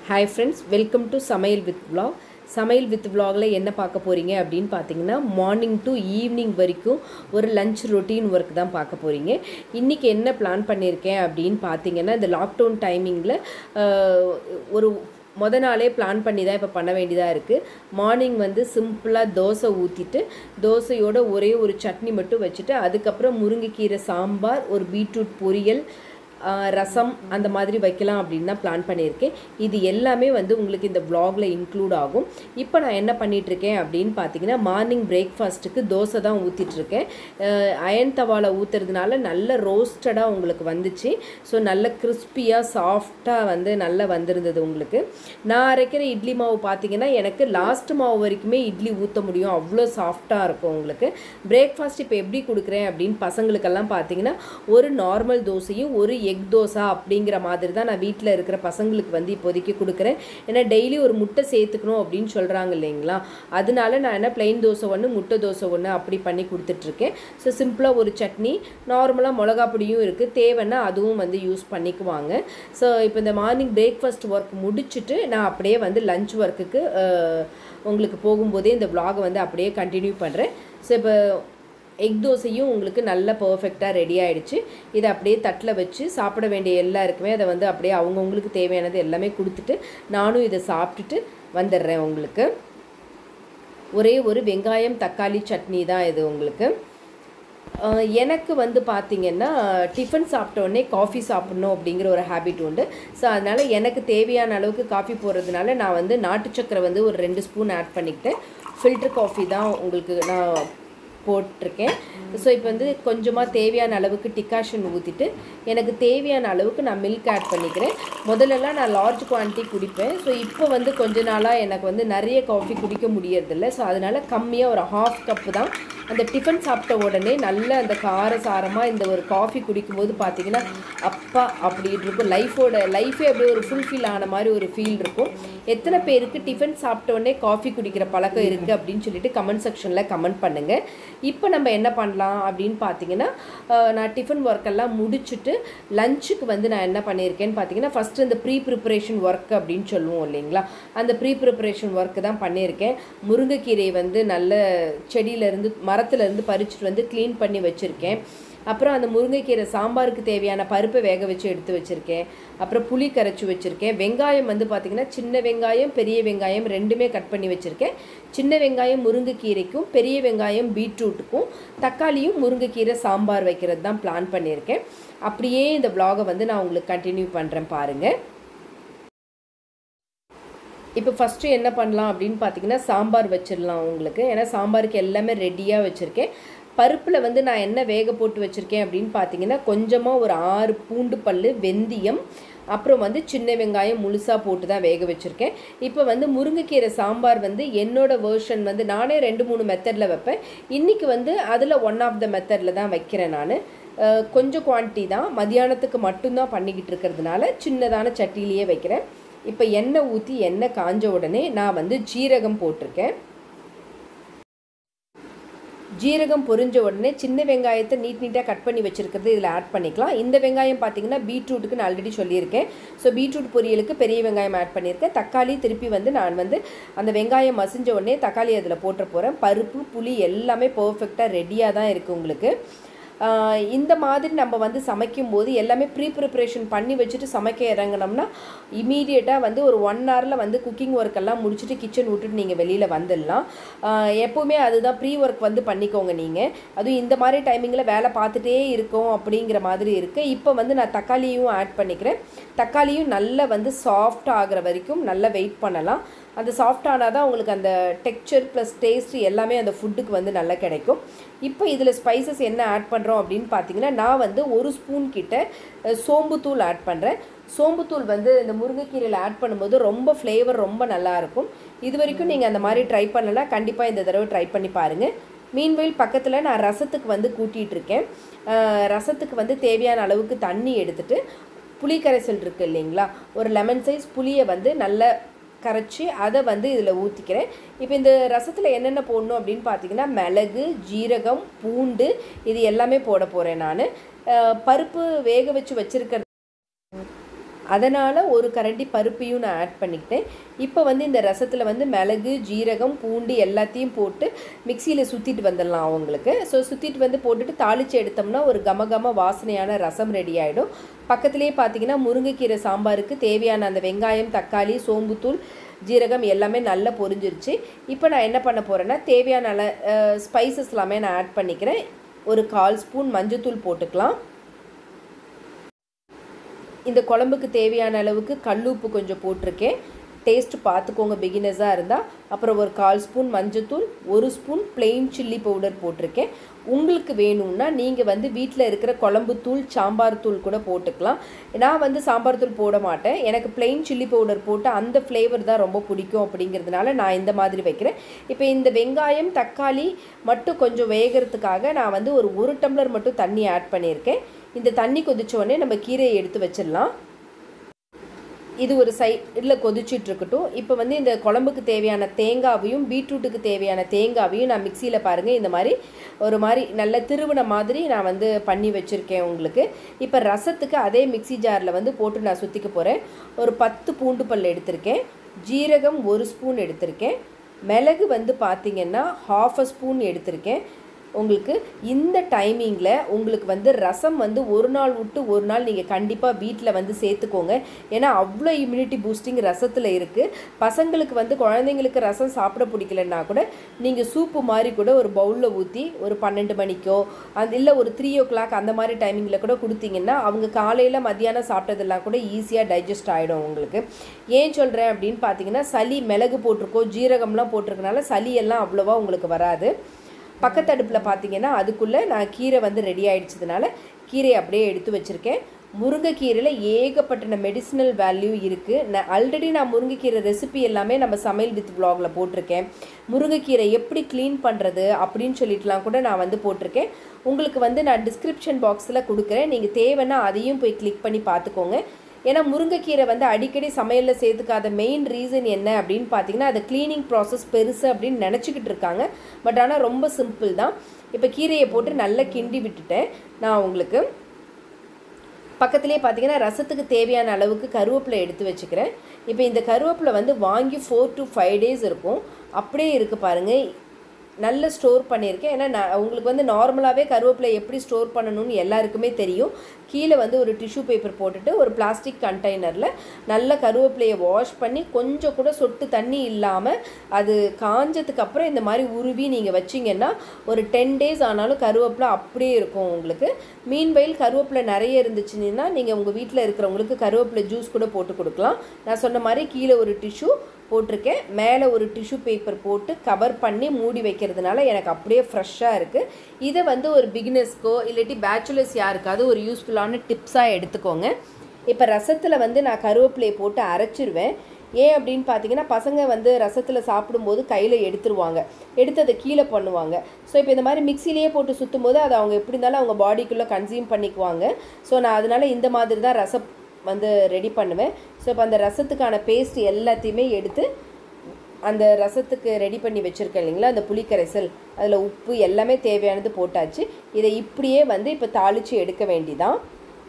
hi friends welcome to சமையல் with vlog சமையல் with vlogல என்ன பார்க்க போகிறீங்க அப்படின்னு பார்த்தீங்கன்னா மார்னிங் டு ஈவினிங் வரைக்கும் ஒரு லஞ்ச் ரொட்டீன் ஒர்க் தான் பார்க்க போகிறீங்க இன்றைக்கி என்ன பிளான் பண்ணியிருக்கேன் அப்படின்னு பார்த்தீங்கன்னா இந்த லாக்டவுன் டைமிங்கில் ஒரு முத நாளே பிளான் பண்ணி தான் இப்போ பண்ண வேண்டியதாக இருக்குது மார்னிங் வந்து சிம்பிளாக தோசை ஊற்றிட்டு தோசையோட ஒரே ஒரு சட்னி மட்டும் வச்சுட்டு அதுக்கப்புறம் முருங்கைக்கீரை சாம்பார் ஒரு பீட்ரூட் பொரியல் ஆஹ் ரசம் அந்த மாதிரி வைக்கலாம் அப்படின்னு தான் பிளான் பண்ணியிருக்கேன் இது எல்லாமே வந்து உங்களுக்கு இந்த vlogல இன்க்ளூட் ஆகும் இப்போ நான் என்ன பண்ணிட்டு இருக்கேன் அப்படின்னு பார்த்தீங்கன்னா மார்னிங் பிரேக்ஃபாஸ்ட்டுக்கு தோசை தான் ஊற்றிட்டு இருக்கேன் அயன் தவால ஊற்றுறதுனால நல்ல ரோஸ்டடாக உங்களுக்கு வந்துச்சு ஸோ நல்ல கிறிஸ்பியாக சாஃப்டாக வந்து நல்லா வந்திருந்தது உங்களுக்கு நான் அரைக்கிற இட்லி மாவு பார்த்தீங்கன்னா எனக்கு லாஸ்ட் மாவு வரைக்குமே இட்லி ஊற்ற முடியும் அவ்வளோ சாஃப்டாக இருக்கும் உங்களுக்கு பிரேக்ஃபாஸ்ட் இப்போ எப்படி கொடுக்குறேன் அப்படின்னு பசங்களுக்கெல்லாம் பார்த்தீங்கன்னா ஒரு நார்மல் தோசையும் ஒரு எக் தோசை அப்படிங்கிற மாதிரி தான் நான் வீட்டில் இருக்கிற பசங்களுக்கு வந்து இப்போதைக்கு கொடுக்குறேன் ஏன்னா டெய்லி ஒரு முட்டை சேர்த்துக்கணும் அப்படின்னு சொல்கிறாங்க இல்லைங்களா அதனால நான் என்ன plain தோசை ஒன்று முட்டை தோசை ஒன்று அப்படி பண்ணி கொடுத்துட்ருக்கேன் ஸோ சிம்பிளாக ஒரு சட்னி நார்மலாக மிளகா பொடியும் இருக்குது தேவைன்னா அதுவும் வந்து யூஸ் பண்ணிக்குவாங்க ஸோ இப்போ இந்த மார்னிங் பிரேக்ஃபாஸ்ட் ஒர்க் முடிச்சுட்டு நான் அப்படியே வந்து லஞ்ச் ஒர்க்குக்கு உங்களுக்கு போகும்போதே இந்த vlog வந்து அப்படியே கண்டினியூ பண்ணுறேன் ஸோ இப்போ எக் தோசையும் உங்களுக்கு நல்ல பர்ஃபெக்டாக ரெடி ஆயிடுச்சு இதை அப்படியே தட்டில் வச்சு சாப்பிட வேண்டிய எல்லாருக்குமே அதை வந்து அப்படியே அவங்கவுங்களுக்கு தேவையானது எல்லாமே கொடுத்துட்டு நானும் இதை சாப்பிட்டுட்டு வந்துடுறேன் உங்களுக்கு ஒரே ஒரு வெங்காயம் தக்காளி சட்னி தான் இது உங்களுக்கு அஹ் எனக்கு வந்து பார்த்திங்கன்னா டிஃபன் சாப்பிட்ட உடனே காஃபி சாப்பிட்ணும் அப்படிங்கிற ஒரு ஹேபிட் உண்டு ஸோ அதனால் எனக்கு தேவையான அளவுக்கு காஃபி போடுறதுனால நான் வந்து நாட்டு சக்கரை வந்து ஒரு ரெண்டு ஸ்பூன் ஆட் பண்ணிக்கிட்டேன் ஃபில்டர் காஃபி தான் உங்களுக்கு நான் போட்டிருக்கேன் ஸோ இப்போ வந்து கொஞ்சமாக தேவையான அளவுக்கு டிகாஷன் ஊற்றிட்டு எனக்கு தேவையான அளவுக்கு நான் மில்க் ஆட் பண்ணிக்கிறேன் முதல்லலாம் நான் லார்ஜ் குவான்டிட்டி குடிப்பேன் ஸோ இப்போ வந்து கொஞ்ச நாளாக எனக்கு வந்து நிறைய காஃபி குடிக்க முடியறதில்ல ஸோ அதனால் கம்மியாக ஒரு ஹாஃப் கப்பு தான் அந்த டிஃபன் சாப்பிட்ட உடனே நல்ல அந்த கார சாரமாக இந்த ஒரு காஃபி குடிக்கும்போது பார்த்தீங்கன்னா அப்பா அப்படி இருக்கும் லைஃபோட லைஃபே அப்படியே ஒரு ஃபுல்ஃபில் ஆன மாதிரி ஒரு ஃபீல் இருக்கும் எத்தனை பேருக்கு டிஃபன் சாப்பிட்ட உடனே காஃபி குடிக்கிற பழக்கம் இருக்குது அப்படின்னு சொல்லிட்டு கமெண்ட் செக்ஷனில் கமெண்ட் பண்ணுங்கள் இப்போ நம்ம என்ன பண்ணலாம் அப்படின்னு பார்த்தீங்கன்னா அஹ், நான் டிஃபன் ஒர்க்கெல்லாம் முடிச்சுட்டு லஞ்சுக்கு வந்து நான் என்ன பண்ணியிருக்கேன்னு பார்த்தீங்கன்னா ஃபஸ்ட்டு இந்த ப்ரீ ப்ரிப்பரேஷன் ஒர்க் அப்படின்னு சொல்லுவோம் இல்லைங்களா அந்த ப்ரீ ப்ரிப்பரேஷன் ஒர்க்கு தான் பண்ணியிருக்கேன் முருங்கைக்கீரை வந்து நல்ல செடியிலேருந்து மரத்துலேருந்து பறிச்சுட்டு வந்து க்ளீன் பண்ணி வச்சுருக்கேன் அப்புறம் அந்த முருங்கைக்கீரை சாம்பாருக்கு தேவையான பருப்பை வேக வச்சு எடுத்து வச்சுருக்கேன் அப்புறம் புளி கரைச்சி வச்சுருக்கேன் வெங்காயம் வந்து பார்த்திங்கன்னா சின்ன வெங்காயம் பெரிய வெங்காயம் ரெண்டுமே கட் பண்ணி வச்சுருக்கேன் சின்ன வெங்காயம் முருங்கைக்கீரைக்கும் பெரிய வெங்காயம் பீட்ரூட்டுக்கும் தக்காளியும் முருங்கைக்கீரை சாம்பார் வைக்கிறது தான் பிளான் பண்ணியிருக்கேன் அப்படியே இந்த vlog-அ வந்து நான் உங்களுக்கு கண்டினியூ பண்ணுறேன் பாருங்கள் இப்போ ஃபஸ்ட்டு என்ன பண்ணலாம் அப்படின்னு பார்த்தீங்கன்னா சாம்பார் வச்சிடலாம் உங்களுக்கு ஏன்னா சாம்பாருக்கு எல்லாமே ரெடியாக வச்சுருக்கேன் பருப்பில் வந்து நான் என்ன வேக போட்டு வச்சுருக்கேன் அப்படின்னு பார்த்தீங்கன்னா கொஞ்சமாக ஒரு ஆறு பூண்டு பல் வெந்தயம் அப்புறம் வந்து சின்ன வெங்காயம் முழுசாக போட்டு தான் வேக வச்சுருக்கேன் இப்போ வந்து முருங்கைக்கீரை சாம்பார் வந்து என்னோட வேர்ஷன் வந்து நானே ரெண்டு மூணு மெத்தடில் வைப்பேன் இன்றைக்கி வந்து அதில் ஒன் ஆஃப் த மெத்தடில் தான் வைக்கிறேன் நான் கொஞ்சம் குவான்டிட்டி தான் மதியானத்துக்கு மட்டும்தான் பண்ணிக்கிட்டு இருக்கிறதுனால சின்னதான சட்டிலேயே வைக்கிறேன் இப்போ எண்ணெய் ஊற்றி எண்ணெய் காஞ்ச உடனே நான் வந்து ஜீரகம் போட்டிருக்கேன் ஜீரகம் பொரிஞ்ச உடனே சின்ன வெங்காயத்தை நீட் நீட்டாக கட் பண்ணி வச்சுருக்கிறது இதில் ஆட் பண்ணிக்கலாம் இந்த வெங்காயம் பார்த்தீங்கன்னா பீட்ரூட்டுக்கு நான் ஆல்ரெடி சொல்லியிருக்கேன் ஸோ பீட்ரூட் பொரியலுக்கு பெரிய வெங்காயம் ஆட் பண்ணியிருக்கேன் தக்காளி திருப்பி வந்து நான் வந்து அந்த வெங்காயம் மசிஞ்ச உடனே தக்காளி அதில் போட்டுற போகிறேன் பருப்பு புளி எல்லாமே பர்ஃபெக்டாக ரெடியாக தான் இருக்குது உங்களுக்கு ஆஹ் இந்த மாதிரி நம்ம வந்து சமைக்கும்போது எல்லாமே ப்ரீ ப்ரிப்ரேஷன் பண்ணி வச்சுட்டு சமைக்க இறங்கினோம்னா இமீடியட்டாக வந்து ஒரு ஒன் ஹவரில் வந்து குக்கிங் ஒர்க் எல்லாம் முடிச்சுட்டு கிச்சன் விட்டுட்டு நீங்கள் வெளியில் வந்துடலாம் ஆஹ் எப்போவுமே அதுதான் ப்ரீ ஒர்க் வந்து பண்ணிக்கோங்க நீங்கள் அதுவும் இந்த மாதிரி டைமிங்கில் வேலை பார்த்துட்டே இருக்கோம் அப்படிங்கிற மாதிரி இருக்குது இப்போ வந்து நான் தக்காளியும் ஆட் பண்ணிக்கிறேன் தக்காளியும் நல்லா வந்து சாஃப்ட் ஆகிற வரைக்கும் நல்லா வெயிட் பண்ணலாம் அந்த சாஃப்ட் ஆனால் தான் உங்களுக்கு அந்த டெக்ஸ்சர் ப்ளஸ் டேஸ்ட் எல்லாமே அந்த ஃபுட்டுக்கு வந்து நல்லா கிடைக்கும் இப்போ இதில் ஸ்பைசஸ் என்ன ஆட் பண்ணுறோம் அப்படின்னு பார்த்தீங்கன்னா நான் வந்து ஒரு ஸ்பூன் கிட்ட அஹ், சோம்புத்தூள் ஆட் பண்ணுறேன் சோம்புத்தூள் வந்து இந்த முருங்கைக்கீரையில் ஆட் பண்ணும்போது ரொம்ப ஃப்ளேவர் ரொம்ப நல்லாயிருக்கும் இது வரைக்கும் நீங்கள் அந்த மாதிரி ட்ரை பண்ணலாம் கண்டிப்பாக இந்த தடவை ட்ரை பண்ணி பாருங்கள் மீன்வெயில் பக்கத்தில் நான் ரசத்துக்கு வந்து கூட்டிகிட்டு இருக்கேன் அஹ், ரசத்துக்கு வந்து தேவையான அளவுக்கு தண்ணி எடுத்துட்டு புளி கரைசல் இருக்குது இல்லைங்களா ஒரு லெமன் சைஸ் புளியை வந்து நல்ல கரைச்சி அதை வந்து இதில் ஊற்றிக்கிறேன் இப்போ இந்த ரசத்தில் என்னென்ன போடணும் அப்படின்னு பார்த்தீங்கன்னா மிளகு ஜீரகம் பூண்டு இது எல்லாமே போட போகிறேன் நான் பருப்பு வேக வச்சு வச்சுருக்க அதனால் ஒரு கரண்டி பருப்பையும் நான் ஆட் பண்ணிக்கிட்டேன் இப்போ வந்து இந்த ரசத்தில் வந்து மிளகு ஜீரகம் பூண்டு எல்லாத்தையும் போட்டு மிக்சியில் சுற்றிட்டு வந்துடலாம் அவங்களுக்கு ஸோ சுற்றிட்டு வந்து போட்டுட்டு தாளித்து எடுத்தோம்னா ஒரு கம கம வாசனையான ரசம் ரெடி ஆகிடும் பக்கத்துலேயே பார்த்தீங்கன்னா முருங்கைக்கீரை சாம்பாருக்கு தேவையான அந்த வெங்காயம் தக்காளி சோம்புத்தூள் ஜீரகம் எல்லாமே நல்லா பொரிஞ்சிருச்சு இப்போ நான் என்ன பண்ண போகிறேன்னா தேவையான ஸ்பைசஸ் எல்லாமே நான் ஆட் பண்ணிக்கிறேன் ஒரு கால் ஸ்பூன் மஞ்சத்தூள் போட்டுக்கலாம் இந்த குழம்புக்கு தேவையான அளவுக்கு கல்லுப்பு கொஞ்சம் போட்டிருக்கேன் டேஸ்ட் பார்த்துக்கோங்க பிகினர்ஸாக இருந்தால் அப்புறம் ஒரு கால் ஸ்பூன் மஞ்சத்தூள் ஒரு ஸ்பூன் பிளெயின் சில்லி பவுடர் போட்டிருக்கேன் உங்களுக்கு வேணும்னா நீங்கள் வந்து வீட்டில் இருக்கிற குழம்பு தூள் சாம்பார் தூள் கூட போட்டுக்கலாம் நான் வந்து சாம்பார் தூள் போட மாட்டேன் எனக்கு பிளெயின் சில்லி பவுடர் போட்டு அந்த ஃப்ளேவர் தான் ரொம்ப பிடிக்கும் அப்படிங்கிறதுனால நான் இந்த மாதிரி வைக்கிறேன் இப்போ இந்த வெங்காயம் தக்காளி மட்டும் கொஞ்சம் வேகிறதுக்காக நான் வந்து ஒரு ஒரு டம்ளர் மட்டும் தண்ணி ஆட் பண்ணியிருக்கேன் இந்த தண்ணி கொதிச்ச உடனே நம்ம கீரையை எடுத்து வச்சிடலாம் இது ஒரு சைடில் கொதிச்சுட்டு இருக்கட்டும் இப்போ வந்து இந்த குழம்புக்கு தேவையான தேங்காவையும் பீட்ரூட்டுக்கு தேவையான தேங்காவையும் நான் மிக்சியில் பாருங்கள் இந்த மாதிரி ஒரு மாதிரி நல்ல திருவின மாதிரி நான் வந்து பண்ணி வச்சுருக்கேன் உங்களுக்கு இப்போ ரசத்துக்கு அதே மிக்சி ஜாரில் வந்து போட்டு நான் சுற்றிக்க போகிறேன் ஒரு பத்து பூண்டு பல் எடுத்திருக்கேன் ஜீரகம் ஒரு ஸ்பூன் எடுத்திருக்கேன் மிளகு வந்து பார்த்திங்கன்னா ஹாஃப் அ ஸ்பூன் எடுத்திருக்கேன் உங்களுக்கு இந்த டைமிங்கில் உங்களுக்கு வந்து ரசம் வந்து ஒரு நாள் விட்டு ஒரு நாள் நீங்கள் கண்டிப்பாக வீட்டில் வந்து சேர்த்துக்கோங்க ஏன்னா அவ்வளோ இம்யூனிட்டி பூஸ்டிங் ரசத்தில் இருக்குது பசங்களுக்கு வந்து குழந்தைங்களுக்கு ரசம் சாப்பிட பிடிக்கலன்னா கூட நீங்கள் சூப்பு மாதிரி கூட ஒரு பவுலில் ஊற்றி ஒரு பன்னெண்டு மணிக்கோ அந்த இல்லை ஒரு த்ரீ ஓ கிளாக் அந்த மாதிரி டைமிங்கில் கூட கொடுத்தீங்கன்னா அவங்க காலையில் மத்தியானம் சாப்பிட்டதெல்லாம் கூட ஈஸியாக டைஜஸ்ட் ஆகிடும் உங்களுக்கு ஏன் சொல்கிறேன் அப்படின்னு பார்த்தீங்கன்னா சளி மிளகு போட்டிருக்கோம் ஜீரகம்லாம் போட்டிருக்கனால சளி எல்லாம் அவ்வளோவா உங்களுக்கு வராது பக்கத்து அடுப்பில் பார்த்தீங்கன்னா அதுக்குள்ளே நான் கீரை வந்து ரெடி ஆகிடுச்சதுனால கீரையை அப்படியே எடுத்து வச்சுருக்கேன் முருங்கைக்கீரையில் ஏகப்பட்ட மெடிசினல் வேல்யூ இருக்குது நான் ஆல்ரெடி நான் முருங்கைக்கீரை ரெசிபி எல்லாமே நம்ம சமையல் வித் வ்ளாகில் போட்டிருக்கேன் முருங்கைக்கீரை எப்படி க்ளீன் பண்ணுறது அப்படின்னு சொல்லிட்டுலாம் கூட நான் வந்து போட்டிருக்கேன் உங்களுக்கு வந்து நான் டிஸ்கிரிப்ஷன் பாக்ஸில் கொடுக்குறேன் நீங்கள் தேவைன்னா அதையும் போய் கிளிக் பண்ணி பார்த்துக்கோங்க ஏன்னா முருங்கைக்கீரை வந்து அடிக்கடி சமையலில் சேர்த்துக்காத மெயின் ரீசன் என்ன அப்படின்னு பார்த்தீங்கன்னா அது க்ளீனிங் ப்ராசஸ் பெருசு அப்படின்னு நினச்சிக்கிட்டு இருக்காங்க பட் ஆனால் ரொம்ப சிம்பிள் தான் இப்போ கீரையை போட்டு நல்லா கிண்டி விட்டுட்டேன் நான் உங்களுக்கு பக்கத்துலேயே பார்த்தீங்கன்னா ரசத்துக்கு தேவையான அளவுக்கு கருவேப்பிலை எடுத்து வச்சுக்கிறேன் இப்போ இந்த கருவேப்பிலை வந்து வாங்கி ஃபோர் டு ஃபைவ் டேஸ் இருக்கும் அப்படியே இருக்குது பாருங்கள் நல்ல ஸ்டோர் பண்ணியிருக்கேன் ஏன்னா நான் உங்களுக்கு வந்து நார்மலாகவே கருவேப்பிலை எப்படி ஸ்டோர் பண்ணணும்னு எல்லாருக்குமே தெரியும் கீழே வந்து ஒரு டிஷ்யூ பேப்பர் போட்டுட்டு ஒரு பிளாஸ்டிக் கண்டெய்னரில் நல்ல கருவேப்பிலையை வாஷ் பண்ணி கொஞ்சம் கூட சொட்டு தண்ணி இல்லாமல் அது காஞ்சதுக்கு அப்புறம் இந்த மாதிரி உருவி நீங்கள் வச்சிங்கன்னா ஒரு டென் டேஸ் ஆனாலும் கருவேப்பிலை அப்படியே இருக்கும் உங்களுக்கு மீன்வெயில் கருவேப்பிலை நிறைய இருந்துச்சுன்னா நீங்கள் உங்கள் வீட்டில் இருக்கிறவங்களுக்கு கருவேப்பிலை ஜூஸ் கூட போட்டு கொடுக்கலாம் நான் சொன்ன மாதிரி கீழே ஒரு டிஷ்யூ போட்டிருக்கேன் மேலே ஒரு டிஷ்யூ பேப்பர் போட்டு கவர் பண்ணி மூடி வைக்கிறதுனால எனக்கு அப்படியே ஃப்ரெஷ்ஷாக இருக்குது இதை வந்து ஒரு பிகினர்ஸ்க்கோ இல்லாட்டி பேச்சுலர்ஸ் யாருக்காவது ஒரு யூஸ்ஃபுல்லான டிப்ஸாக எடுத்துக்கோங்க இப்போ ரசத்தில் வந்து நான் கருவேப்பிலையை போட்டு அரைச்சிருவேன் ஏன் அப்படின்னு பார்த்தீங்கன்னா பசங்க வந்து ரசத்தில் சாப்பிடும்போது கையில் எடுத்துருவாங்க எடுத்து அதை கீழே பண்ணுவாங்க ஸோ இப்போ இந்த மாதிரி மிக்சிலேயே போட்டு சுற்றும் போது அதை அவங்க எப்படி இருந்தாலும் அவங்க பாடிக்குள்ளே கன்சியூம் பண்ணிக்குவாங்க ஸோ நான் அதனால் இந்த மாதிரி தான் ரசம் வந்து ரெடி பண்ணுவேன் ஸோ இப்போ அந்த ரசத்துக்கான பேஸ்ட் எல்லாத்தையுமே எடுத்து அந்த ரசத்துக்கு ரெடி பண்ணி வச்சுருக்கேன் இல்லைங்களா அந்த புளிக்கரைசல் அதில் உப்பு எல்லாமே தேவையானது போட்டாச்சு இதை இப்படியே வந்து இப்போ தாளித்து எடுக்க வேண்டிதான்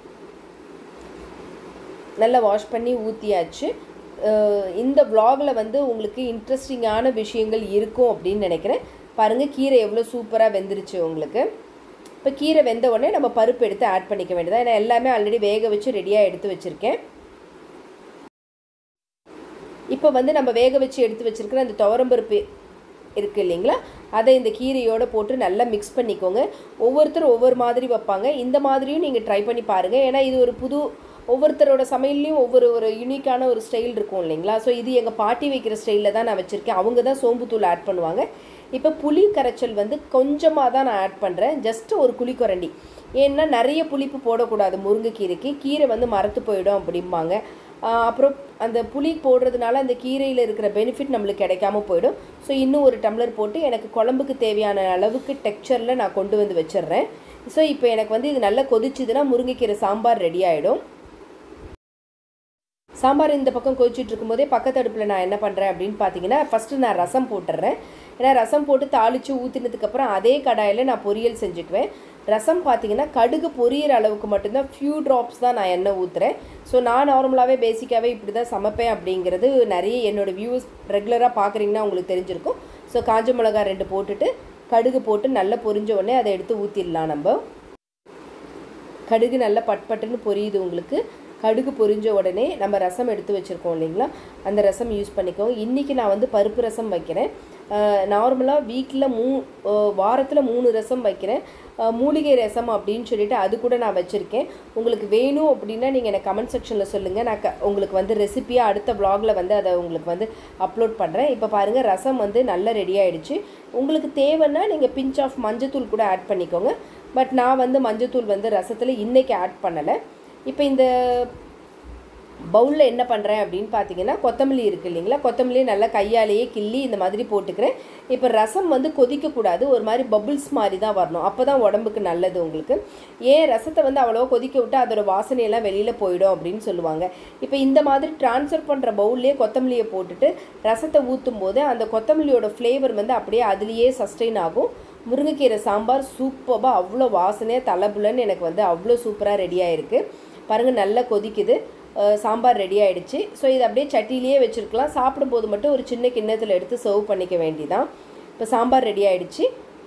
நல்லா வாஷ் பண்ணி ஊற்றியாச்சு இந்த விலாகில் வந்து உங்களுக்கு இன்ட்ரெஸ்டிங்கான விஷயங்கள் இருக்கும் அப்படின்னு நினைக்கிறேன் பாருங்கள் கீரை எவ்வளோ சூப்பராக வெந்துருச்சு உங்களுக்கு இப்போ கீரை வெந்த உடனே நம்ம பருப்பு எடுத்து ஆட் பண்ணிக்க வேண்டியதான் ஏன்னா எல்லாமே ஆல்ரெடி வேக வச்சு ரெடியாக எடுத்து வச்சுருக்கேன் இப்போ வந்து நம்ம வேக வச்சு எடுத்து வச்சுருக்கிற அந்த துவரம்பருப்பு இருக்குது இல்லைங்களா அதை இந்த கீரையோடு போட்டு நல்லா மிக்ஸ் பண்ணிக்கோங்க ஒவ்வொருத்தரும் ஒவ்வொரு மாதிரி வைப்பாங்க இந்த மாதிரியும் நீங்கள் ட்ரை பண்ணி பாருங்கள் ஏன்னா இது ஒரு புது ஒவ்வொருத்தரோட சமையல்லையும் ஒவ்வொரு ஒரு யூனிக்கான ஒரு ஸ்டைல் இருக்கும் இல்லைங்களா ஸோ இது எங்கள் பாட்டி வைக்கிற ஸ்டைலில் தான் நான் வச்சுருக்கேன் அவங்க தான் சோம்புத்தூள் ஆட் பண்ணுவாங்க இப்போ புளி கரைச்சல் வந்து கொஞ்சமாக தான் நான் ஆட் பண்ணுறேன் ஜஸ்ட் ஒரு குழிக்கரண்டி ஏன்னா நிறைய புளிப்பு போடக்கூடாது முருங்கைக்கீரைக்கு கீரை வந்து மரத்து போயிடும் அப்படிம்பாங்க அப்புறம் அந்த புளி போடுறதுனால அந்த கீரையில் இருக்கிற பெனிஃபிட் நம்மளுக்கு கிடைக்காம போயிடும் ஸோ இன்னும் ஒரு டம்ளர் போட்டு எனக்கு குழம்புக்கு தேவையான அளவுக்கு டெக்ஸ்சரில் நான் கொண்டு வந்து வச்சிடுறேன் ஸோ இப்போ எனக்கு வந்து இது நல்லா கொதிச்சுதுன்னா முருங்கைக்கீரை சாம்பார் ரெடி ஆகிடும் சாம்பார் இந்த பக்கம் கொதிச்சுட்டு இருக்கும்போதே பக்கத்து அடுப்பில் நான் என்ன பண்ணுறேன் அப்படின்னு பார்த்தீங்கன்னா ஃபஸ்ட்டு நான் ரசம் போட்டுடுறேன் ஏன்னா ரசம் போட்டு தாளித்து ஊற்றினதுக்கப்புறம் அதே கடாயில் நான் பொரியல் செஞ்சுக்குவேன் ரசம் பார்த்தீங்கன்னா கடுகு பொரியிற அளவுக்கு மட்டும்தான் ஃபியூ ட்ராப்ஸ் தான் நான் எண்ணெய் ஊற்றுறேன் ஸோ நான் நார்மலாகவே பேசிக்காகவே இப்படி தான் சமைப்பேன் அப்படிங்கிறது நிறைய என்னோட வியூஸ் ரெகுலராக பார்க்குறீங்கன்னா உங்களுக்கு தெரிஞ்சிருக்கும் ஸோ காஞ்ச மிளகா ரெண்டு போட்டுட்டு கடுகு போட்டு நல்லா பொரிஞ்ச உடனே அதை எடுத்து ஊற்றிடலாம் நம்ம கடுகு நல்லா பட் பட்டுன்னு பொரியுது உங்களுக்கு கடுகு பொரிஞ்ச உடனே நம்ம ரசம் எடுத்து வச்சுருக்கோம் இல்லைங்களா அந்த ரசம் யூஸ் பண்ணிக்கோங்க இன்றைக்கி நான் வந்து பருப்பு ரசம் வைக்கிறேன் நார்மலாக வீக்கில் மூ வாரத்தில் மூணு ரசம் வைக்கிறேன் மூலிகை ரசம் அப்படின்னு சொல்லிட்டு அது கூட நான் வச்சுருக்கேன் உங்களுக்கு வேணும் அப்படின்னா நீங்கள் எனக்கு கமெண்ட் செக்ஷனில் சொல்லுங்கள் நான் க உங்களுக்கு வந்து ரெசிப்பியாக அடுத்த வ்ளாகில் வந்து அதை உங்களுக்கு வந்து அப்லோட் பண்ணுறேன் இப்போ பாருங்கள் ரசம் வந்து நல்லா ரெடி ஆகிடுச்சு உங்களுக்கு தேவைன்னா நீங்கள் பிஞ்ச் ஆஃப் மஞ்சத்தூள் கூட ஆட் பண்ணிக்கோங்க பட் நான் வந்து மஞ்சத்தூள் வந்து ரசத்தில் இன்றைக்கி ஆட் பண்ணலை இப்போ இந்த பவுலில் என்ன பண்ணுறேன் அப்படின்னு பார்த்தீங்கன்னா கொத்தமல்லி இருக்குது இல்லைங்களா கொத்தமல்லி நல்லா கையாலேயே கிள்ளி இந்த மாதிரி போட்டுக்கிறேன் இப்போ ரசம் வந்து கொதிக்கக்கூடாது ஒரு மாதிரி பபுள்ஸ் மாதிரி தான் வரணும் அப்போ தான் உடம்புக்கு நல்லது உங்களுக்கு ஏன் ரசத்தை வந்து அவ்வளோ கொதிக்க விட்டு அதோட வாசனையெல்லாம் வெளியில் போயிடும் அப்படின்னு சொல்லுவாங்க இப்போ இந்த மாதிரி ட்ரான்ஸ்ஃபர் பண்ணுற பவுல்லே கொத்தமல்லியை போட்டுட்டு ரசத்தை ஊற்றும் போது அந்த கொத்தமல்லியோட ஃப்ளேவர் வந்து அப்படியே அதுலேயே சஸ்டெயின் ஆகும் முருங்கைக்கீரை சாம்பார் சூப்பராக அவ்வளோ வாசனையாக தலைபுலன்னு எனக்கு வந்து அவ்வளோ சூப்பராக ரெடியாக இருக்குது பாருங்கள் நல்லா கொதிக்குது சாம்பார் ரெடி ஆகிடுச்சு ஸோ இது அப்படியே சட்டிலேயே வச்சுருக்கலாம் சாப்பிடும்போது மட்டும் ஒரு சின்ன கிண்ணத்தில் எடுத்து சர்வ் பண்ணிக்க வேண்டிதான் இப்போ சாம்பார் ரெடி ஆகிடுச்சு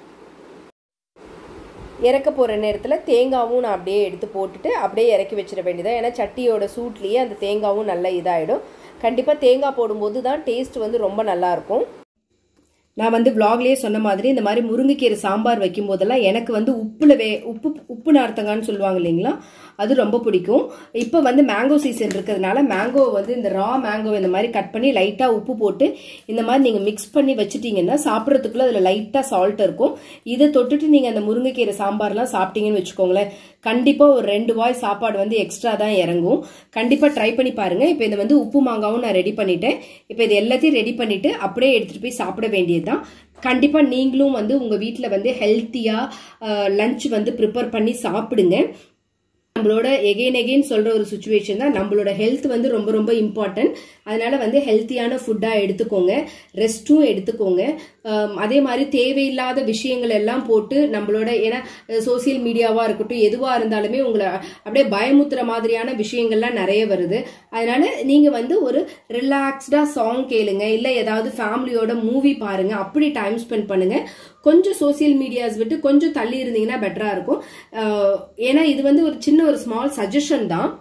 இறக்க போகிற நேரத்தில் தேங்காவும் நான் அப்படியே எடுத்து போட்டுட்டு அப்படியே இறக்கி வச்சிட வேண்டியதான் ஏன்னா சட்டியோட சூட்லேயே அந்த தேங்காவும் நல்லா இதாகிடும் கண்டிப்பாக தேங்காய் போடும்போது தான் டேஸ்ட் வந்து ரொம்ப நல்லாயிருக்கும் நான் வந்து விலாக்லேயே சொன்ன மாதிரி இந்த மாதிரி முருங்கைக்கீரை சாம்பார் வைக்கும் போதெல்லாம் எனக்கு வந்து உப்புல வே உப்பு உப்பு நார்த்தங்கான்னு சொல்லுவாங்க இல்லைங்களா அது ரொம்ப பிடிக்கும் இப்போ வந்து மேங்கோ சீசன் இருக்கிறதுனால மேங்கோ வந்து இந்த ரா மேங்கோ இந்த மாதிரி கட் பண்ணி லைட்டாக உப்பு போட்டு இந்த மாதிரி நீங்கள் மிக்ஸ் பண்ணி வச்சுட்டீங்கன்னா சாப்பிட்றதுக்குள்ள அதில் லைட்டாக சால்ட் இருக்கும் இதை தொட்டுட்டு நீங்கள் அந்த முருங்கைக்கீரை சாம்பார்லாம் சாப்பிட்டீங்கன்னு வச்சுக்கோங்களேன் கண்டிப்பாக ஒரு ரெண்டு வாய் சாப்பாடு வந்து எக்ஸ்ட்ரா தான் இறங்கும் கண்டிப்பாக ட்ரை பண்ணி பாருங்கள் இப்போ இந்த வந்து உப்பு மாங்காவும் நான் ரெடி பண்ணிட்டேன் இப்போ இது எல்லாத்தையும் ரெடி பண்ணிவிட்டு அப்படியே எடுத்துகிட்டு போய் சாப்பிட வேண்டியது தான் கண்டிப்பாக நீங்களும் வந்து உங்கள் வீட்டில் வந்து ஹெல்த்தியாக லஞ்ச் வந்து ப்ரிப்பேர் பண்ணி சாப்பிடுங்க நம்மளோட எகெயின் எகெயின் சொல்கிற ஒரு சுச்சுவேஷன் தான் நம்மளோட ஹெல்த் வந்து ரொம்ப ரொம்ப இம்பார்ட்டன்ட் அதனால வந்து ஹெல்த்தியான ஃபுட்டாக எடுத்துக்கோங்க ரெஸ்ட்டும் எடுத்துக்கோங்க அதே மாதிரி தேவையில்லாத விஷயங்கள் எல்லாம் போட்டு நம்மளோட ஏன்னா சோசியல் மீடியாவாக இருக்கட்டும் எதுவாக இருந்தாலுமே உங்களை அப்படியே பயமுத்துற மாதிரியான விஷயங்கள்லாம் நிறைய வருது அதனால நீங்கள் வந்து ஒரு ரிலாக்ஸ்டாக சாங் கேளுங்க இல்லை ஏதாவது ஃபேமிலியோட மூவி பாருங்க அப்படி டைம் ஸ்பெண்ட் பண்ணுங்க கொஞ்சம் சோசியல் மீடியாஸ் விட்டு கொஞ்சம் தள்ளி இருந்தீங்கன்னா பெட்டராக இருக்கும் ஏன்னா இது வந்து ஒரு சின்ன ஒரு ஸ்மால் சஜஷன் தான்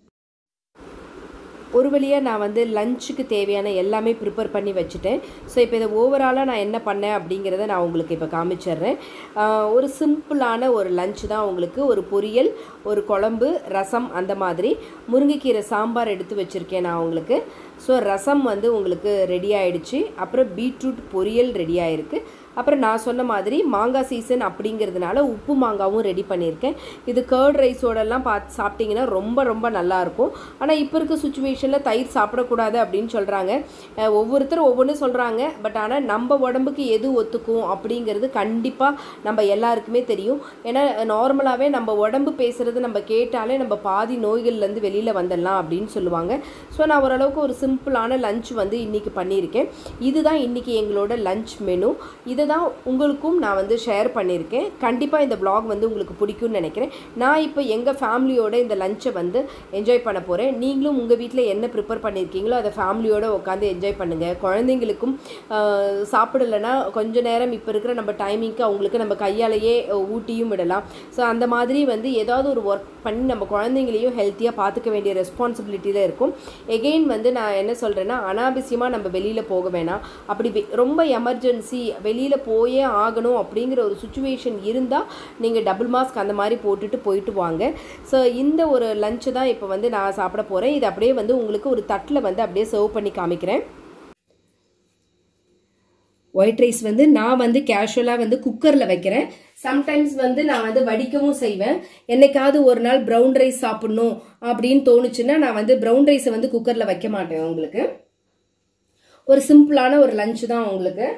ஒரு வழியாக நான் வந்து லஞ்சுக்கு தேவையான எல்லாமே ப்ரிப்பேர் பண்ணி வச்சுட்டேன் ஸோ இப்போ இதை ஓவராலாக நான் என்ன பண்ணேன் அப்படிங்கிறத நான் உங்களுக்கு இப்போ காமிச்சிடுறேன் ஒரு சிம்பிளான ஒரு லஞ்ச் தான் உங்களுக்கு ஒரு பொரியல் ஒரு குழம்பு ரசம் அந்த மாதிரி முருங்கைக்கீரை சாம்பார் எடுத்து வச்சுருக்கேன் நான் உங்களுக்கு ஸோ ரசம் வந்து உங்களுக்கு ரெடி ஆயிடுச்சு அப்புறம் பீட்ரூட் பொரியல் ரெடி ஆயிருக்கு அப்புறம் நான் சொன்ன மாதிரி மாங்காய் சீசன் அப்படிங்கிறதுனால உப்பு மாங்காவும் ரெடி பண்ணியிருக்கேன் இது கேர்ட் ரைஸோடலாம் பார்த்து சாப்பிட்டிங்கன்னா ரொம்ப ரொம்ப நல்லாயிருக்கும் ஆனால் இப்போ இருக்க சுச்சுவேஷனில் தயிர் சாப்பிடக்கூடாது அப்படின்னு சொல்கிறாங்க ஒவ்வொருத்தரும் ஒவ்வொன்றும் சொல்கிறாங்க பட் ஆனால் நம்ம உடம்புக்கு எது ஒத்துக்கும் அப்படிங்கிறது கண்டிப்பாக நம்ம எல்லாருக்குமே தெரியும் ஏன்னா நார்மலாகவே நம்ம உடம்பு பேசுகிறது நம்ம கேட்டாலே நம்ம பாதி நோய்கள்லேருந்து வெளியில் வந்துடலாம் அப்படின்னு சொல்லுவாங்க ஸோ நான் ஓரளவுக்கு ஒரு சிம்பிளான லஞ்ச் வந்து இன்றைக்கி பண்ணியிருக்கேன் இதுதான் இன்றைக்கி எங்களோட லஞ்ச் மெனு இதை தான் உங்களுக்கும் நான் வந்து ஷேர் பண்ணியிருக்கேன் கண்டிப்பாக இந்த vlog வந்து உங்களுக்கு பிடிக்கும்னு நினைக்கிறேன் நான் இப்போ எங்கள் ஃபேமிலியோட இந்த லஞ்சை வந்து என்ஜாய் பண்ண போகிறேன் நீங்களும் உங்கள் வீட்டில் என்ன ப்ரிப்பேர் பண்ணியிருக்கீங்களோ அதை ஃபேமிலியோடு உட்காந்து என்ஜாய் பண்ணுங்கள் குழந்தைங்களுக்கும் ஆஹ், சாப்பிடலைன்னா கொஞ்ச நேரம் இப்போ இருக்கிற நம்ம டைமிங்க்கு அவங்களுக்கு நம்ம கையாலேயே ஊட்டியும் விடலாம் ஸோ அந்த மாதிரி வந்து ஏதாவது ஒரு ஒர்க் பண்ணி நம்ம குழந்தைங்களையும் ஹெல்த்தியாக பார்த்துக்க வேண்டிய ரெஸ்பான்சிபிலிட்டியில் இருக்கும் எகெயின் வந்து நான் என்ன சொல்கிறேன்னா அனாவசியமாக நம்ம வெளியில் போக வேணாம் அப்படி வெ- ரொம்ப எமர்ஜென்சி வெளியில் போயே ஆகணும் அப்படிங்கிற ஒரு சுச்சுவேஷன் இருந்தால் நீங்கள் டபுள் மாஸ்க் அந்த மாதிரி போட்டுட்டு போயிட்டு வாங்க ஸோ இந்த ஒரு லஞ்சை தான் இப்போ வந்து நான் சாப்பிட போகிறேன் இது அப்படியே வந்து உங்களுக்கு ஒரு தட்டில் வந்து அப்படியே சர்வ் பண்ணி காமிக்கிறேன் ஒயிட் ரைஸ் வந்து நான் வந்து கேஷுவலாக வந்து குக்கரில் வைக்கிறேன் சம்டைம்ஸ் வந்து நான் வந்து வடிக்கவும் செய்வேன் என்னைக்காவது ஒரு நாள் ப்ரௌன் ரைஸ் சாப்பிடணும் அப்படின்னு தோணுச்சுன்னா நான் வந்து ப்ரௌன் ரைஸை வந்து குக்கரில் வைக்க மாட்டேன் உங்களுக்கு ஒரு சிம்பிளான ஒரு லஞ்ச் தான் உங்களுக்கு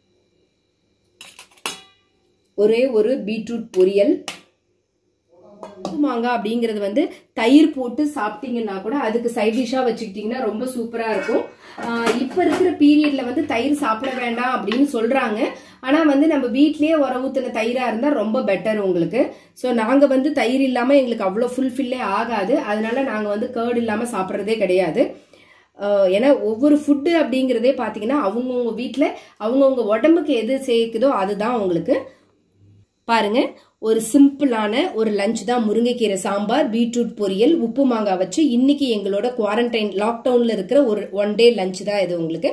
ஒரே ஒரு பீட்ரூட் பொரியல் உப்பு மாங்காய் அப்படிங்கிறது வந்து தயிர் போட்டு சாப்பிட்டீங்கன்னா கூட அதுக்கு சைட் டிஷ்ஷாக வச்சுக்கிட்டிங்கன்னா ரொம்ப சூப்பராக இருக்கும் இப்போ இருக்கிற பீரியட்ல வந்து தயிர் சாப்பிட வேண்டாம் அப்படின்னு சொல்றாங்க ஆனால் வந்து நம்ம வீட்லயே உர ஊற்றின தயிராக இருந்தால் ரொம்ப பெட்டர் உங்களுக்கு ஸோ நாங்கள் வந்து தயிர் இல்லாமல் எங்களுக்கு அவ்வளோ ஃபுல்ஃபில்லே ஆகாது அதனால நாங்கள் வந்து கேர்டு இல்லாமல் சாப்பிட்றதே கிடையாது ஆஹ் ஏன்னா ஒவ்வொரு ஃபுட்டு அப்படிங்கிறதே பார்த்தீங்கன்னா அவங்கவுங்க வீட்டில் அவங்கவுங்க உடம்புக்கு எது சேர்க்குதோ அதுதான் உங்களுக்கு பாருங்க ஒரு சிம்பிளான ஒரு லஞ்ச் தான் முருங்கைக்கீரை சாம்பார் பீட்ரூட் பொரியல் உப்பு மாங்காய் வச்சு இன்னைக்கு எங்களோட குவாரண்டைன் லாக்டவுன்ல இருக்கிற ஒரு ஒன் டே லஞ்ச் தான் இது உங்களுக்கு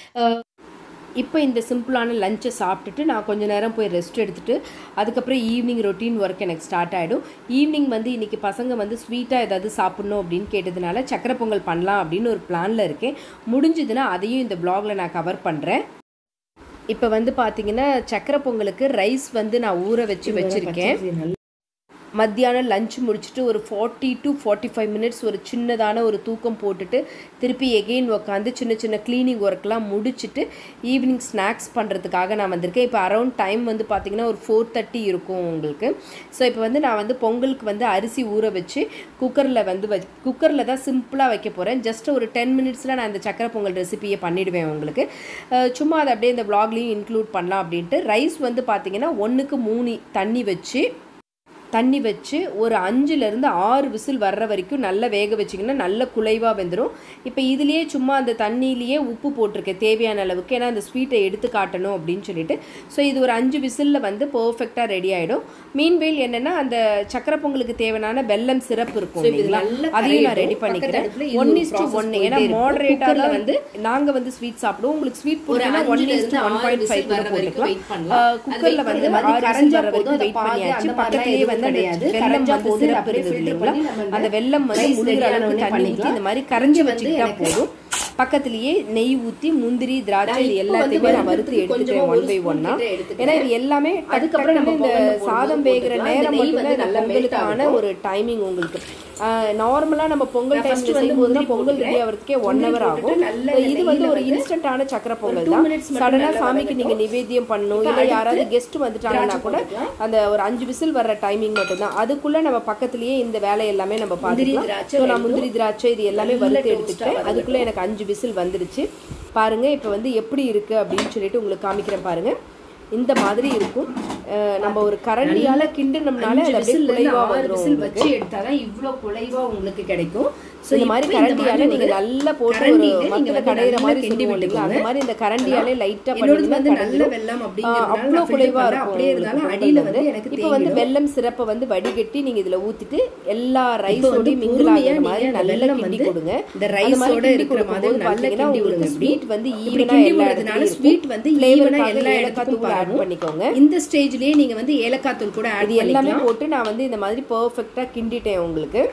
இப்போ இந்த சிம்பிளான லஞ்சை சாப்பிட்டுட்டு நான் கொஞ்ச நேரம் போய் ரெஸ்ட் எடுத்துட்டு அதுக்கப்புறம் ஈவினிங் ரொட்டீன் ஒர்க் எனக்கு ஸ்டார்ட் ஆகிடும் ஈவினிங் வந்து இன்னைக்கு பசங்க வந்து ஸ்வீட்டாக ஏதாவது சாப்பிட்ணும் அப்படின்னு கேட்டதுனால சக்கரை பொங்கல் பண்ணலாம் அப்படின்னு ஒரு பிளானில் இருக்கேன் முடிஞ்சதுன்னா அதையும் இந்த பிளாகில் நான் கவர் பண்ணுறேன் இப்போ வந்து பார்த்தீங்கன்னா சக்கரை பொங்கலுக்கு ரைஸ் வந்து நான் ஊற வச்சு வச்சுருக்கேன் மத்தியானம் லஞ்ச் முடிச்சுட்டு ஒரு forty to forty five minutes ஒரு சின்னதான ஒரு தூக்கம் போட்டுட்டு திருப்பி எகெயின் உட்காந்து சின்ன சின்ன க்ளீனிங் ஒர்க்லாம் முடிச்சுட்டு ஈவினிங் ஸ்நாக்ஸ் பண்ணுறதுக்காக நான் வந்திருக்கேன் இப்போ அரௌண்ட் டைம் வந்து பார்த்திங்கன்னா ஒரு ஃபோர் தேர்ட்டி இருக்கும் உங்களுக்கு ஸோ இப்போ வந்து நான் வந்து பொங்கலுக்கு வந்து அரிசி ஊற வச்சு குக்கரில் வந்து வ குக்கரில் தான் சிம்பிளாக வைக்க போகிறேன் ஜஸ்ட் ஒரு டென் மினிட்ஸில் நான் இந்த சக்கரை பொங்கல் ரெசிபியை பண்ணிவிடுவேன் உங்களுக்கு அஹ் சும்மா அதை அப்படியே இந்த vlogலையும் இன்க்ளூட் பண்ணலாம் அப்படின்ட்டு ரைஸ் வந்து பார்த்திங்கன்னா ஒன்றுக்கு மூணு தண்ணி வச்சு தண்ணி வச்சு ஒரு அஞ்சுலேருந்து ஆறு விசில் வர்ற வரைக்கும் நல்லா வேக வச்சிங்கன்னா நல்ல குலைவாக வெந்துடும் இப்போ இதுலேயே சும்மா அந்த தண்ணியிலேயே உப்பு போட்டிருக்கேன் தேவையான அளவுக்கு ஏன்னா அந்த ஸ்வீட்டை எடுத்து காட்டணும் அப்படின்னு சொல்லிட்டு ஸோ இது ஒரு அஞ்சு விசிலில் வந்து பர்ஃபெக்டாக ரெடி ஆகிடும் மீன்வேல் என்னென்னா அந்த சக்கரை பொங்கலுக்கு தேவையான வெல்லம் சிறப்பு இருக்கும் இல்லைங்களா அதையும் நான் ரெடி பண்ணிக்கிறேன் ஒன் இஸ் டு ஒன் ஏன்னா மாடரேட்டாக தான் வந்து நாங்கள் வந்து ஸ்வீட் சாப்பிடுவோம் உங்களுக்கு ஸ்வீட் போட்டோம்னா one is to one point five கூட போட்டுக்கலாம் குக்கரில் வந்து ஆறு விசில் வர வரைக்கும் வெயிட் பண்ணியாச்சு பக்கத்துலேயே வந்து அந்த வெல்லம் வந்து சிறப்பு இருக்குது இல்லைங்களா அந்த வெல்லம் வந்து முழுகிற அளவுக்கு தண்ணி ஊற்றி இந்த மாதிரி கரைஞ்சி வச்சுக்கிட்டா போதும் பக்கத்துலயே நெய் ஊத்தி முந்திரி திராட்சை இது எல்லாத்தையுமே நான் வறுத்து எடுத்துக்கிறேன் ஒன் பை ஒன்னா ஏன்னா இது எல்லாமே அதுக்கப்புறம் நம்ம இந்த சாதம் வேகிற நேரம் மட்டும்தான் இந்த பொங்கலுக்கான ஒரு டைமிங் உங்களுக்கு நார்மலா நம்ம பொங்கல் டைம் செய்யும்போது பொங்கல் ரெடி ஆகிறதுக்கே ஒன் ஹவர் ஆகும் இது வந்து ஒரு இன்ஸ்டன்டான சக்கரை பொங்கல் தான் சடனா சாமிக்கு நீங்க நிவேத்தியம் பண்ணணும் இல்ல யாராவது கெஸ்ட் வந்துட்டாங்கன்னா கூட அந்த ஒரு அஞ்சு விசில் வர்ற டைமிங் மட்டும்தான் அதுக்குள்ள நம்ம பக்கத்துலயே இந்த வேலை எல்லாமே நம்ம பார்த்துக்கலாம் ஸோ நான் முந்திரி திராட்சை இது எல்லாமே வறுத்து எடுத்துக்கிட்டேன் அதுக்குள்ள எனக்கு அஞ்சு விசில் வந்துடுச்சு பாருங்க இப்போ வந்து எப்படி இருக்கு அப்படின்னு சொல்லிட்டு உங்களுக்கு காமிக்கிறேன் பாருங்க இந்த மாதிரி இருக்கும் அஹ் நம்ம ஒரு கரண்டியால கிண்டுனோம்னால அது அப்படியே குலைவா வந்துரும் வச்சு எடுத்தாதான் இவ்ளோ குலைவா உங்களுக்கு கிடைக்கும் ஸோ இந்த மாதிரி கரண்டியால நீங்க நல்லா போட்டு ஒரு மத்துல கடையிற மாதிரி சொல்லுவோம் இல்லைங்களா அந்த மாதிரி இந்த கரண்டியாலே லைட்டா பண்ணீங்கன்னா நல்ல வெல்லம் அவ்வளோ குலைவா இருக்கும் அப்படியே இருந்தாலும் அடியில வந்து இப்போ வந்து வெல்லம் சிறப்பை வந்து வடிகட்டி நீங்க இதுல ஊத்திட்டு எல்லா ரைஸோடையும் மிங்கிள் ஆகிற மாதிரி நல்லா கிண்டி கொடுங்க இந்த ரைஸோட இருக்கிற மாதிரி பாத்தீங்கன்னா உங்களுக்கு ஸ்வீட் வந்து ஈவனா எல்லா இடத்துலயும் ஸ்வீட் வந்து ஈவனா எல்லா இடத்துக்கும் ஆட் பண்ணிக்கோங்க இந்த ஸ்டேஜ்லயே நீங்க வந்து ஏலக்காய் தூள் கூட ஆட் இது எல்லாமே போட்டு நான் வந்து இந்த மாதிரி பர்ஃபெக்டா கிண்டிட்டேன் உங்களுக்கு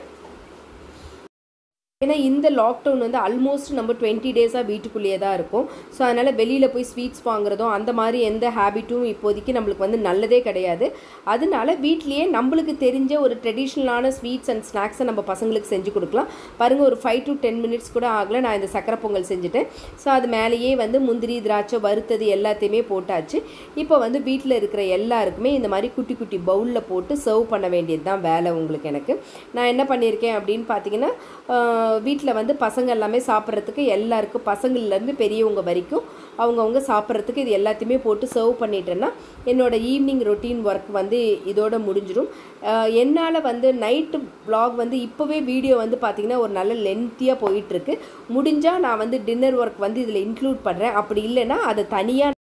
ஏன்னா இந்த லாக்டவுன் வந்து ஆல்மோஸ்ட் நம்ம டுவெண்ட்டி டேஸாக வீட்டுக்குள்ளேயே தான் இருக்கும் ஸோ அதனால் வெளியில் போய் ஸ்வீட்ஸ் வாங்குறதும் அந்த மாதிரி எந்த ஹேபிட்டும் இப்போதைக்கு நம்மளுக்கு வந்து நல்லதே கிடையாது அதனால வீட்லேயே நம்மளுக்கு தெரிஞ்ச ஒரு ட்ரெடிஷ்னலான ஸ்வீட்ஸ் அண்ட் ஸ்நாக்ஸை நம்ம பசங்களுக்கு செஞ்சு கொடுக்கலாம் பாருங்கள் ஒரு ஃபைவ் டு டென் மினிட்ஸ் கூட ஆகலை நான் இந்த சக்கரை பொங்கல் செஞ்சுட்டேன் ஸோ அது மேலேயே வந்து முந்திரி திராட்சை வறுத்தது எல்லாத்தையுமே போட்டாச்சு இப்போ வந்து வீட்டில் இருக்கிற எல்லாருக்குமே இந்த மாதிரி குட்டி குட்டி பவுலில் போட்டு சர்வ் பண்ண வேண்டியது தான் வேலை உங்களுக்கு எனக்கு நான் என்ன பண்ணியிருக்கேன் அப்படின்னு பார்த்தீங்கன்னா வீட்டில் வந்து பசங்க எல்லாமே சாப்பிட்றதுக்கு எல்லாருக்கும் பசங்கள்லேருந்து பெரியவங்க வரைக்கும் அவங்கவுங்க சாப்பிட்றதுக்கு இது எல்லாத்தையுமே போட்டு சர்வ் பண்ணிட்டேன்னா என்னோடய ஈவினிங் ரொட்டீன் ஒர்க் வந்து இதோட முடிஞ்சிடும் என்னால் வந்து நைட்டு vlog வந்து இப்போவே வீடியோ வந்து பார்த்திங்கன்னா ஒரு நல்ல லென்த்தியாக போயிட்டுருக்கு முடிஞ்சால் நான் வந்து டின்னர் ஒர்க் வந்து இதில் இன்க்ளூட் பண்ணுறேன் அப்படி இல்லைன்னா அதை தனியாக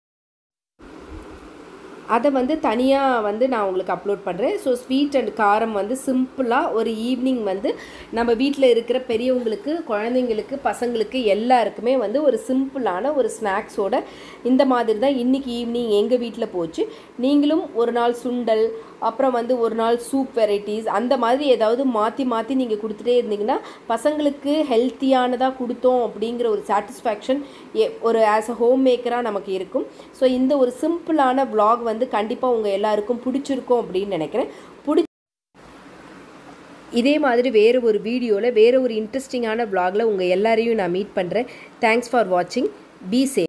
அதை வந்து தனியாக வந்து நான் உங்களுக்கு அப்லோட் பண்ணுறேன் ஸோ ஸ்வீட் அண்ட் காரம் வந்து சிம்பிளாக ஒரு ஈவினிங் வந்து நம்ம வீட்டில் இருக்கிற பெரியவங்களுக்கு குழந்தைங்களுக்கு பசங்களுக்கு எல்லாருக்குமே வந்து ஒரு சிம்பிளான ஒரு ஸ்நாக்ஸோட இந்த மாதிரி தான் இன்றைக்கி ஈவினிங் எங்கள் வீட்டில் போச்சு நீங்களும் ஒரு நாள் சுண்டல் அப்புறம் வந்து ஒரு நாள் சூப் வெரைட்டிஸ் அந்த மாதிரி ஏதாவது மாற்றி மாற்றி நீங்கள் கொடுத்துட்டே இருந்தீங்கன்னா பசங்களுக்கு ஹெல்த்தியானதாக கொடுத்தோம் அப்படிங்கிற ஒரு சாட்டிஸ்ஃபேக்ஷன் ஒரு ஆஸ் அ ஹோம் மேக்கராக நமக்கு இருக்கும் ஸோ இந்த ஒரு சிம்பிளான vlog வந்து கண்டிப்பாக உங்கள் எல்லாருக்கும் பிடிச்சிருக்கும் அப்படின்னு நினைக்கிறேன் பிடி இதே மாதிரி வேறு ஒரு வீடியோவில் வேறு ஒரு இன்ட்ரெஸ்டிங்கான vlogல உங்கள் எல்லாரையும் நான் மீட் பண்ணுறேன் தேங்க்ஸ் ஃபார் வாட்சிங் பி சேஃப்